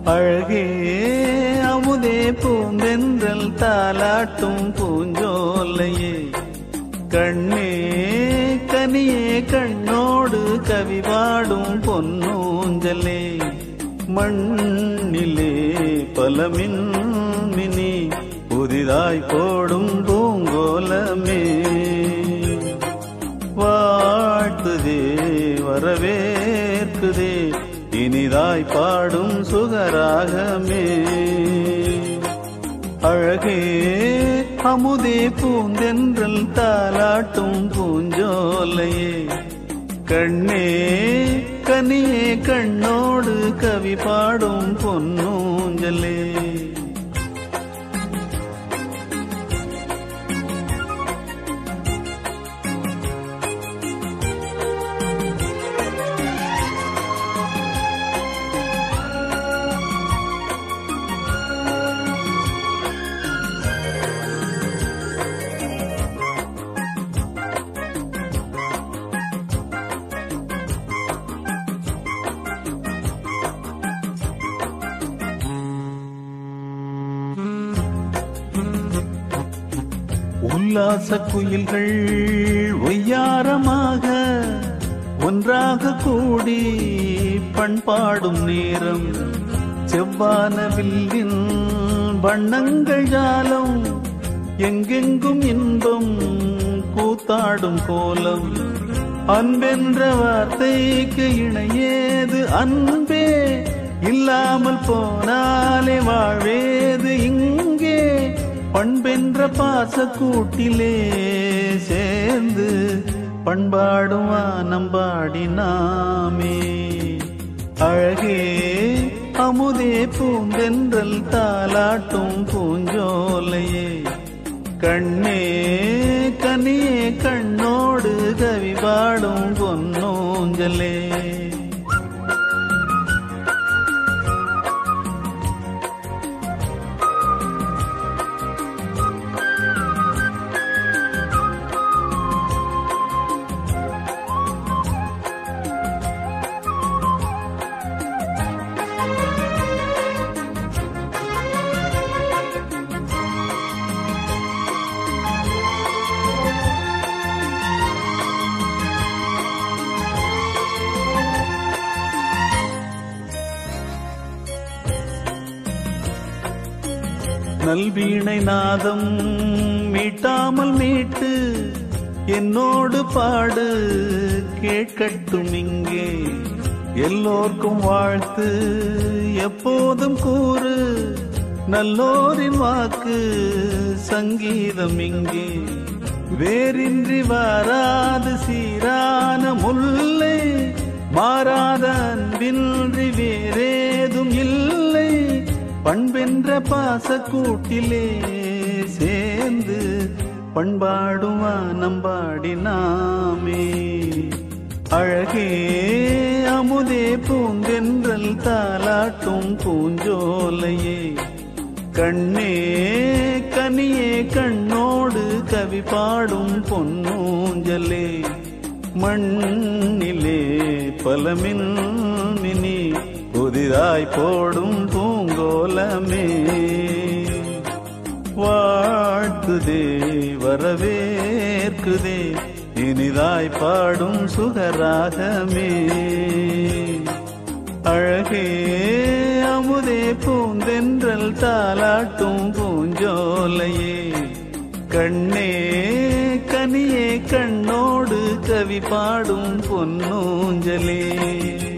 அழகே அமுதே பூந்தென்றல் தாலாட்டும் பூஞ்சோலையே கண்ணே கனியே கண்ணோடு கவி பாடும் பொன்னூஞ்சலே மண்ணிலே பல மின்மினி புதிதாய் போடும் பூங்கோலமே வாழ்த்துதே வரவேற்குதே இனிதாய் பாடும் சுகராகமே அழகே அமுதே பூந்தென்றல் தாலாட்டும் பூஞ்சோலையே கண்ணே கனியே கண்ணோடு கவி பாடும் பொன்னூஞ்சலே உல்லாச குயில்கள் ஒய்யாரமாக ஒன்றாக கூடி பண்பாடும் நேரம் செவ்வான வில்லின் வண்ணங்கள் ஜாலம் எங்கெங்கும் இன்பம் கூத்தாடும் கோலம் அன்பென்ற வார்த்தைக்கு இணையேது அன்பே இல்லாமல் போனாலே வாழ்வேது இங்கே பண்பென்ற பாசக்கூட்டிலே சேர்ந்து பண்பாடும் நம்பாடி நாமே அழகே அமுதே பூந்தென்றல் தாலாட்டும் பூஞ்சோலையே கண்ணே கனியே கண்ணோடு கவி பாடும் பொன்னூஞ்சலே நல்வீணை நாதம் மீட்டாமல் மீட்டு என்னோடு பாடு கேட்கட்டும் இங்கே எல்லோர்க்கும் வாழ்த்து எப்போதும் கூறு நல்லோரின் வாக்கு சங்கீதம் இங்கே வேறின்றி வாராது சீரான முல்லை மாறாத அன்பின்றி வேறேதும் இல்லை பண்பென்ற பாசக்கூட்டிலே சேர்ந்து பண்பாடுவா நம்பாடி நாமே அழகே அமுதே பூந்தென்றல் தாலாட்டும் பூஞ்சோலையே கண்ணே கனியே கண்ணோடு கவி பாடும் பொன்னூஞ்சலே மண்ணிலே பல மின்மினி புதிதாய் போடும் பூங்கோலமே வாழ்த்துதே வரவேற்குதே இனிதாய் பாடும் சுகராகமே அழகே அமுதே பூந்தென்றல் தாலாட்டும் பூஞ்சோலையே கண்ணே கனியே கண்ணோடு கவி பாடும் பொன்னூஞ்சலே